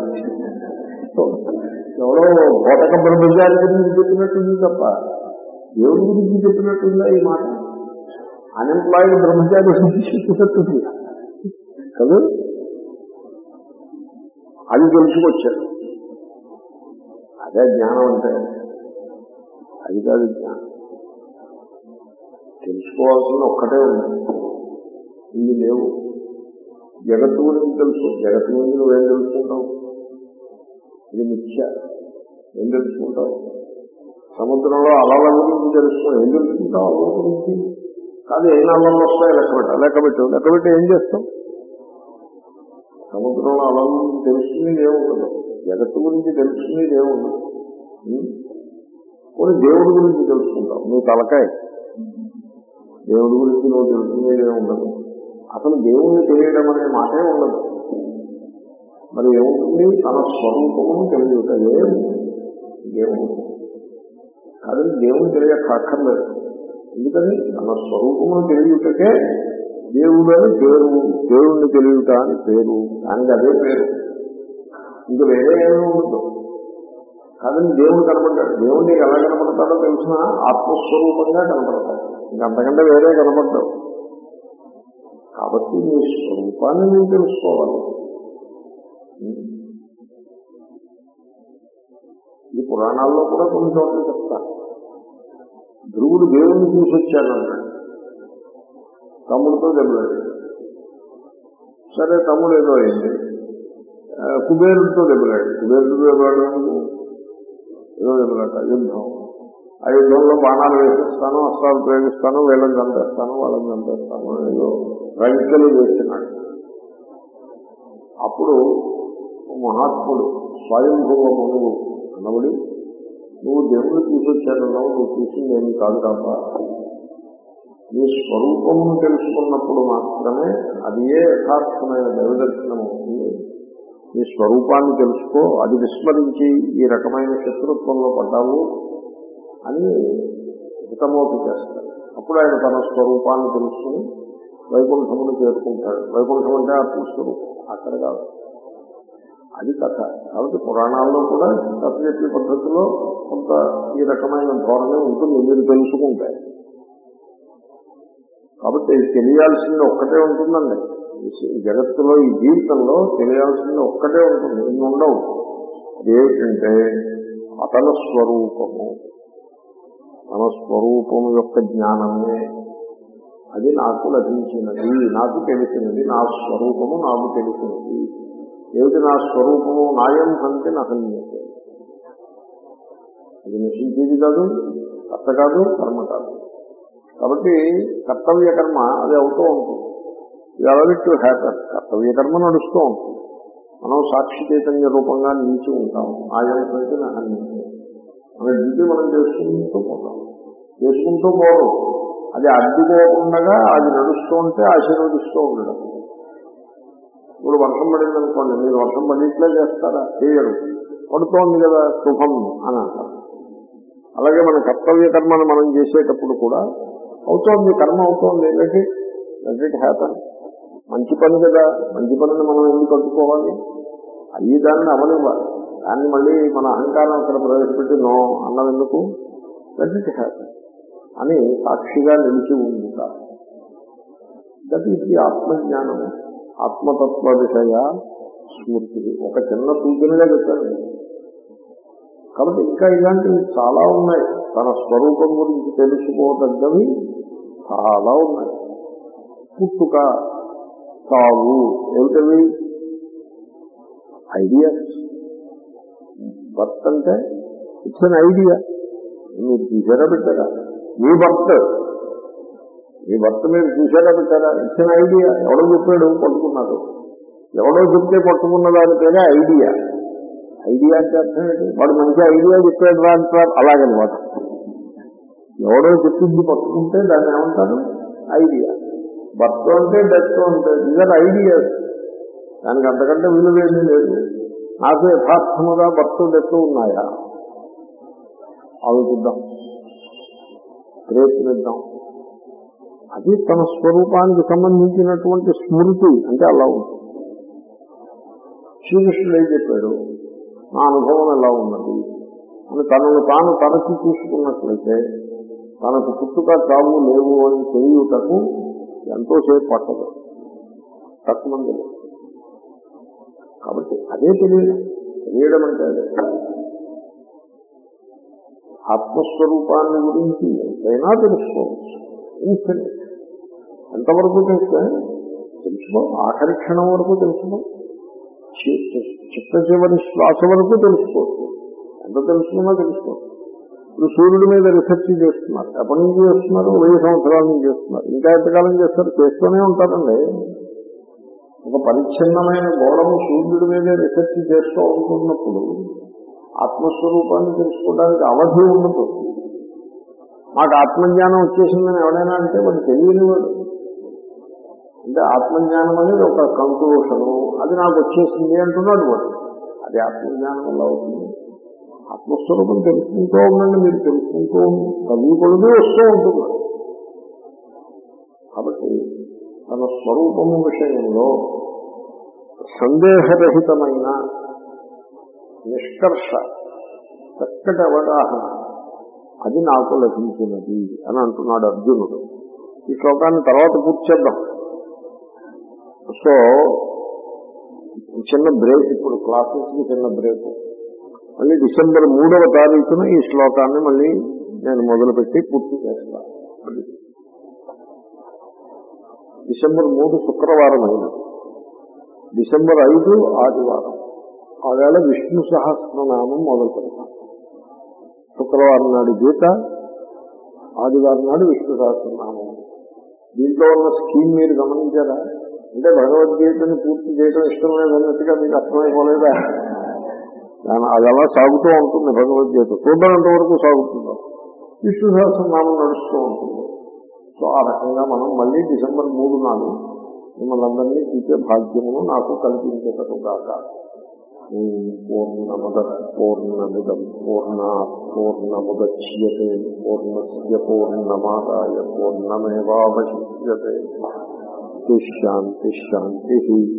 ఎవరో బోటక బ్రహ్మచారి గురించి చెప్పినట్టుంది తప్ప దేవుడి గురించి చెప్పినట్టుందా ఈ మాట అన్ఎంప్లాయిడ్ బ్రహ్మచారి గురించి చెప్పినట్టుంది కదా అది తెలుసుకొచ్చాడు అదే జ్ఞానం అంటే అది కాదు జ్ఞానం తెలుసుకోవాల్సిన ఒక్కటే ఉంది ఇవి లేవు జగత్తు గురించి తెలుసు జగత్తు గురించి నువ్వేం తెలుసుకుంటావు ఇది మిథ్య ఏం తెలుసుకుంటావు సముద్రంలో అలల గురించి తెలుసుకో ఏం తెలుసుకుంటావు అలల గురించి కాదు ఎన్ని అలలు వస్తాయి లెక్క పెట్ట లెక్క పెట్టు లెక్క పెట్టి ఏం చేస్తావు సముద్రంలో అలల గురించి తెలుసుకునేది ఏముండదు జగత్తు గురించి తెలుసుకునేది ఏముండదు ఉం? పోనీ దేవుడి గురించి తెలుసుకుంటావు నువ్వు తలకాయ దేవుడి గురించి నువ్వు తెలుసుకునేది ఉండదు అసలు దేవుణ్ణి తెలియడం అనే మాటే ఉండదు మరి ఏముంటుంది తన స్వరూపమును తెలియటమే దేవుడు కాదని దేవుని తెలియక అక్కర్లేదు ఎందుకని తన స్వరూపమును తెలియటకే దేవుడు అని పేరు దేవుణ్ణి తెలియట అని పేరు దానికి అదే పేరు ఇంకా వేరే ఏమీ ఉండదు కాదని దేవుడు కనపడ్డాడు దేవుడు నీకు ఎలా కనపడతాడో తెలిసిన ఆత్మస్వరూపంగా కనపడతాడు ఇంకా అంతకంటే వేరే కనపడ్డావు కాబట్టి నీ స్వరూపాన్ని నువ్వు తెలుసుకోవాలి ఈ పురాణాల్లో కూడా కొన్ని చోట్ల చెప్తారు ధ్రువుడు దేవుణ్ణి చూసి వచ్చానన్నాడు తమ్ముడితో దెబ్బలాడు సరే తమ్ముడు ఏదో అయింది ఆ, కుబేరుడితో దెబ్బలాడు కుబేరుడితో దెబ్బలాడు ఏదో దెబ్బలాట యుద్ధం ఆ యుద్ధంలో బాణాలు వేసేస్తాను అస్త్రాలు ప్రయోగిస్తాను వీళ్ళని చంపేస్తాను వాళ్ళని చంపేస్తాను ఏదో రంకెలు వేసినాడు అప్పుడు ఓ మహాత్ముడు స్వయంభూవ మనువు అనబడి నువ్వు దేవుడు చూసొచ్చానన్నావు నువ్వు చూసింది ఏమి కాదు తప్ప నీ స్వరూపమును తెలుసుకున్నప్పుడు మాత్రమే అది ఏ యథార్థమైన దైవదర్శనం అవుతుంది నీ స్వరూపాన్ని తెలుసుకో అది విస్మరించి ఈ రకమైన శత్రుత్వంలో పడ్డావు అని హితమోపి చేస్తాడు అప్పుడు ఆయన తన స్వరూపాన్ని తెలుసుకుని వైకుంఠమును చేరుకుంటాడు వైకుంఠం అంటే ఆత్మస్వరూపం అక్కడ కాదు అది కథ కాబట్టి పురాణాల్లో కూడా కథ చెప్పే పద్ధతిలో కొంత ఈ రకమైన ధోరణి ఉంటుంది మీరు తెలుసుకుంటే కాబట్టి తెలియాల్సింది ఒక్కటే ఉంటుందండి ఈ జగత్తులో ఈ జీవితంలో తెలియాల్సింది ఒక్కటే ఉంటుంది ఇన్ని ఉండవు అదేమిటంటే అతని స్వరూపము తన స్వరూపము యొక్క జ్ఞానమే అది నాకు లభించినది నాకు తెలిసినది నా స్వరూపము నాకు తెలిసినది ఏమిటి నా స్వరూపము నాయం కంటే నహన్యతే అది నశించేది కాదు కర్త కాదు కర్మ కాదు కాబట్టి కర్తవ్య కర్మ అది అవుతూ ఉంటుంది ఇది అలవిట్ టు హ్యాపన్ కర్తవ్య కర్మ నడుస్తూ ఉంటుంది మనం సాక్షి చైతన్య రూపంగా నిలిచి ఉంటాం నాయం కంటే నహన్యతే మన డ్యూటీ మనం చేసుకుంటూ పోతాం చేసుకుంటూ పోవడం అది అడ్డుకోకుండా అది నడుస్తూ ఉంటే ఆశీర్వదిస్తూ ఉండడం ఇప్పుడు వర్షం పడింది అనుకోండి మీరు వర్షం పడిట్లే చేస్తారా చేయరు పడుతోంది కదా శుభం అని అంటారు అలాగే మన కర్తవ్య కర్మను మనం చేసేటప్పుడు కూడా అవుతోంది కర్మ అవుతోంది let it let it happen మంచి పని కదా మంచి పనిని మనం ఎందుకు అడ్డుకోవాలి అయ్యి దాన్ని అవనివ్వాలి దాన్ని మళ్ళీ మన అహంకారం అక్కడ ప్రవేశపెట్టి నో అన్నం ఎందుకు లెట్ ఇట్ హ్యాపన్ అని సాక్షిగా నిలిచి ఉండుట దట్ ఈస్ ది ఆత్మజ్ఞానం ఆత్మతత్వ విషయ స్మృతి ఒక చిన్న సూచనగా చెప్పాను కాబట్టి ఇంకా ఇలాంటివి చాలా ఉన్నాయి తన స్వరూపం గురించి తెలుసుకోదగ్గవి చాలా ఉన్నాయి పుట్టుక చావు ఏమిటవి ఐడియాస్ బర్త్ అంటే ఇట్స్ అన్ ఐడియా మీరు చూసారా పెట్టారా మీ బర్త్ మీ భర్త మీరు చూసారా పెట్టారా ఇచ్చిన ఐడియా ఎవడో చెప్పాడు పట్టుకున్నాడు ఎవడో చెప్తే పట్టుకున్న దాని పేరే ఐడియా ఐడియా అంటే అర్థం ఏంటి వాడు మంచి ఐడియా చెప్పాడు రా అంటారు అలాగనమాట ఎవడో చెప్పింది పట్టుకుంటే దాన్ని ఏమంటారు ఐడియా భర్త అంటే డెత్ అంటే ఇదర్ ఐడియాస్ దానికి అంతకంటే విలువేమీ లేదు నాకు యథార్థముగా భర్త డెత్ ఉన్నాయా ఆలోచిద్దాం ప్రయత్నిద్దాం అది తన స్వరూపానికి సంబంధించినటువంటి స్మృతి అంటే అలా ఉంటుంది శ్రీకృష్ణుడు ఏం చెప్పాడు నా అనుభవం ఎలా ఉన్నది అని తనను తాను తనకి చూసుకున్నట్లయితే తనకు పుట్టుక చావు లేవు అని తెలియటకు ఎంతోసేపు పట్టదు తక్కువ మంది కాబట్టి అదే తెలియదు తెలియడం అంటే అదే ఆత్మస్వరూపాన్ని గురించి ఎంతైనా తెలుసుకోవచ్చు ఇన్ఫినిట్ ఎంతవరకు తెలిస్తే తెలుసుకో ఆఖరి క్షణం వరకు తెలుసుకో చిత్త చివరి శ్వాస వరకు తెలుసుకోవచ్చు ఎంత తెలుసుకున్నా తెలుసుకోవచ్చు ఇప్పుడు సూర్యుడి మీద రీసెర్చ్ చేస్తున్నారు ఎప్పటి నుంచి చేస్తున్నారు వెయ్యి సంవత్సరాల నుంచి చేస్తున్నారు ఇంకా ఎంతకాలం చేస్తారు చేస్తూనే ఉంటారండి ఒక పరిచ్ఛిన్నమైన గోడము సూర్యుడి మీద రీసెర్చ్ చేస్తూ ఉంటున్నప్పుడు ఆత్మస్వరూపాన్ని తెలుసుకోవడానికి అవధి ఉండదు మాకు ఆత్మజ్ఞానం వచ్చేసిందని ఎవడైనా అంటే వాడు తెలియని వాడు అంటే ఆత్మజ్ఞానం అనేది ఒక కంక్లూషను అది నాకు వచ్చేసింది అంటున్నాడు వాడు అది ఆత్మజ్ఞానం వల్ల అవుతుంది ఆత్మస్వరూపం తెలుసుకుంటూ ఉండండి మీరు తెలుసుకుంటూ చదువుకొలది వస్తూ ఉంటుంది కాబట్టి తన స్వరూపము విషయంలో సందేహరహితమైన నిష్కర్ష చక్కటి అవగాహన అది నాకు లభించినది అని అంటున్నాడు అర్జునుడు ఈ శ్లోకాన్ని తర్వాత పూర్తి చేద్దాం సో చిన్న బ్రేక్ ఇప్పుడు క్లాసెస్ కి చిన్న బ్రేక్ మళ్ళీ డిసెంబర్ మూడవ తారీఖున ఈ శ్లోకాన్ని మళ్ళీ నేను మొదలుపెట్టి పూర్తి చేస్తాను డిసెంబర్ మూడు శుక్రవారం అయినది డిసెంబర్ ఐదు ఆదివారం ఆవేళ విష్ణు సహస్రనామం మొదలు పెడతాం శుక్రవారం నాడు గీత ఆదివారం నాడు విష్ణు సహస్రనామం దీంట్లో ఉన్న స్కీమ్ మీరు గమనించారా అంటే భగవద్గీతని పూర్తి చేయడం ఇష్టం లేదన్నట్టుగా మీకు అర్థమైపోలేదా దాని అది అలా సాగుతూ ఉంటుంది భగవద్గీత చూడనంత వరకు సాగుతుంది విష్ణు సహస్రనామం నడుస్తూ ఉంటుంది సో ఆ రకంగా మనం మళ్ళీ డిసెంబర్ మూడు నాడు మిమ్మల్ని అందరినీ చూసే భాగ్యమును నాకు కల్పించేటట్టు కాక పూర్ణమద పూర్ణమిదం పూర్ణ పూర్ణముద్యతే పూర్ణస్య పూర్ణమాదాయ పూర్ణమేవాశిష్యతే శాంతి శాంతి